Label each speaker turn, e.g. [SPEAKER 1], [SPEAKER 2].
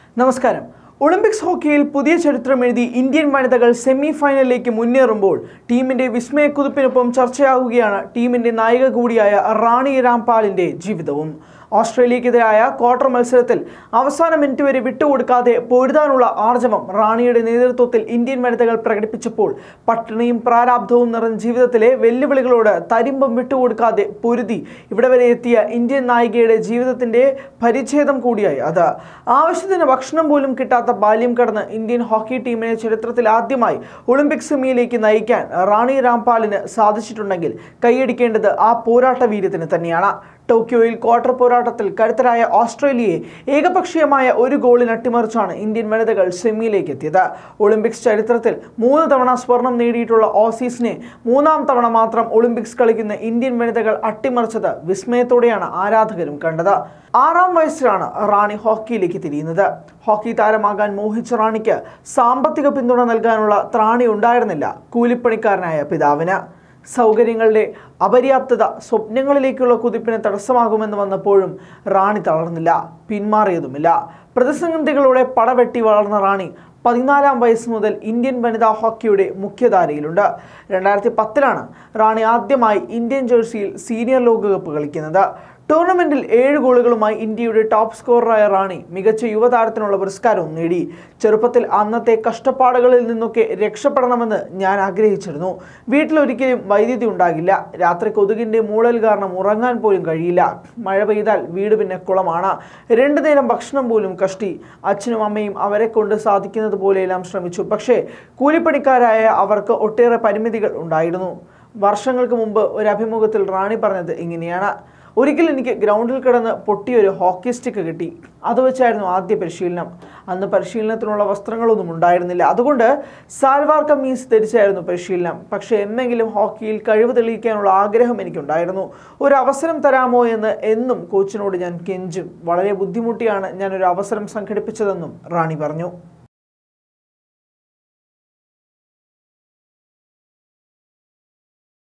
[SPEAKER 1] നമസ്കാരം ഒളിമ്പിക്സ് ഹോക്കിയിൽ പുതിയ ചരിത്രം എഴുതി ഇന്ത്യൻ വനിതകൾ സെമി ഫൈനലിലേക്ക് മുന്നേറുമ്പോൾ ടീമിന്റെ വിസ്മയക്കുതിപ്പിനൊപ്പം ചർച്ചയാകുകയാണ് ടീമിന്റെ നായിക കൂടിയായ റാണി രാംപാലിന്റെ ജീവിതവും ഓസ്ട്രേലിയക്കെതിരായ ക്വാർട്ടർ മത്സരത്തിൽ അവസാന മിനിറ്റ് വരെ വിട്ടുകൊടുക്കാതെ പൊരുതാനുള്ള ആർജവം റാണിയുടെ നേതൃത്വത്തിൽ ഇന്ത്യൻ വനിതകൾ പ്രകടിപ്പിച്ചപ്പോൾ പട്ടിണിയും പ്രാരാബ്ധവും നിറഞ്ഞ ജീവിതത്തിലെ വെല്ലുവിളികളോട് തരിമ്പം വിട്ടുകൊടുക്കാതെ പൊരുതി ഇവിടെ വരെ എത്തിയ ഇന്ത്യൻ നായികയുടെ ജീവിതത്തിന്റെ പരിച്ഛേദം കൂടിയായി അത് ആവശ്യത്തിന് ഭക്ഷണം പോലും കിട്ടാത്ത ബാല്യം കടന്ന് ഇന്ത്യൻ ഹോക്കി ടീമിനെ ചരിത്രത്തിൽ ആദ്യമായി ഒളിമ്പിക് സെമിയിലേക്ക് നയിക്കാൻ റാണി രാംപാലിന് സാധിച്ചിട്ടുണ്ടെങ്കിൽ കൈയടിക്കേണ്ടത് ആ പോരാട്ട വീര്യത്തിന് തന്നെയാണ് ടോക്കിയോയിൽ ക്വാർട്ടർ പോരാട്ടത്തിൽ കരുത്തരായ ഓസ്ട്രേലിയയെ ഏകപക്ഷീയമായ ഒരു ഗോളിന് അട്ടിമറിച്ചാണ് ഇന്ത്യൻ വനിതകൾ സെമിയിലേക്ക് എത്തിയത് ഒളിമ്പിക്സ് ചരിത്രത്തിൽ മൂന്ന് തവണ സ്വർണം നേടിയിട്ടുള്ള ഓസീസിനെ മൂന്നാം തവണ മാത്രം ഒളിമ്പിക്സ് കളിക്കുന്ന ഇന്ത്യൻ വനിതകൾ അട്ടിമറിച്ചത് വിസ്മയത്തോടെയാണ് ആരാധകരും കണ്ടത് ആറാം വയസ്സിലാണ് റാണി ഹോക്കിയിലേക്ക് തിരിയുന്നത് ഹോക്കി താരമാകാൻ മോഹിച്ച റാണിക്ക് സാമ്പത്തിക പിന്തുണ നൽകാനുള്ള ത്രാണി ഉണ്ടായിരുന്നില്ല കൂലിപ്പണിക്കാരനായ പിതാവിന് സൗകര്യങ്ങളുടെ അപര്യാപ്തത സ്വപ്നങ്ങളിലേക്കുള്ള കുതിപ്പിന് തടസ്സമാകുമെന്ന് വന്നപ്പോഴും റാണി തളർന്നില്ല പിന്മാറിയതുമില്ല പ്രതിസന്ധികളോടെ പടവെട്ടി വളർന്ന റാണി പതിനാലാം വയസ്സ് മുതൽ ഇന്ത്യൻ വനിതാ ഹോക്കിയുടെ മുഖ്യധാരയിലുണ്ട് രണ്ടായിരത്തി പത്തിലാണ് റാണി ആദ്യമായി ഇന്ത്യൻ ജേഴ്സിയിൽ സീനിയർ ലോകകപ്പ് കളിക്കുന്നത് ടൂർണമെന്റിൽ ഏഴ് ഗോളുകളുമായി ഇന്ത്യയുടെ ടോപ്പ് സ്കോററായ റാണി മികച്ച യുവതാരത്തിനുള്ള പുരസ്കാരവും നേടി ചെറുപ്പത്തിൽ അന്നത്തെ കഷ്ടപ്പാടുകളിൽ നിന്നൊക്കെ രക്ഷപ്പെടണമെന്ന് ഞാൻ ആഗ്രഹിച്ചിരുന്നു വീട്ടിലൊരിക്കലും വൈദ്യുതി ഉണ്ടാകില്ല രാത്രി കൊതുകിന്റെ മൂളൽ കാരണം ഉറങ്ങാൻ പോലും കഴിയില്ല മഴ പെയ്താൽ വീട് പിന്നെ കുളമാണ് രണ്ടു നേരം ഭക്ഷണം പോലും കഷ്ടി അച്ഛനും അമ്മയും അവരെ കൊണ്ട് സാധിക്കുന്നത് പോലെയെല്ലാം ശ്രമിച്ചു പക്ഷേ കൂലിപ്പണിക്കാരായ അവർക്ക് ഒട്ടേറെ പരിമിതികൾ ഉണ്ടായിരുന്നു വർഷങ്ങൾക്ക് മുമ്പ് ഒരു അഭിമുഖത്തിൽ റാണി പറഞ്ഞത് ഇങ്ങനെയാണ് ഒരിക്കൽ എനിക്ക് ഗ്രൗണ്ടിൽ കിടന്ന് പൊട്ടിയൊരു ഹോക്കി സ്റ്റിക്ക് കിട്ടി അത് വെച്ചായിരുന്നു ആദ്യ പരിശീലനം അന്ന് പരിശീലനത്തിനുള്ള വസ്ത്രങ്ങളൊന്നും ഉണ്ടായിരുന്നില്ല അതുകൊണ്ട് സാൽവാർ കമ്മീസ് ധരിച്ചായിരുന്നു പരിശീലനം പക്ഷേ എന്നെങ്കിലും ഹോക്കിയിൽ കഴിവ് തെളിയിക്കാനുള്ള ആഗ്രഹം എനിക്കുണ്ടായിരുന്നു ഒരു അവസരം തരാമോ എന്ന് എന്നും കോച്ചിനോട് ഞാൻ കെഞ്ചും വളരെ ബുദ്ധിമുട്ടിയാണ് ഞാൻ ഒരു അവസരം സംഘടിപ്പിച്ചതെന്നും റാണി പറഞ്ഞു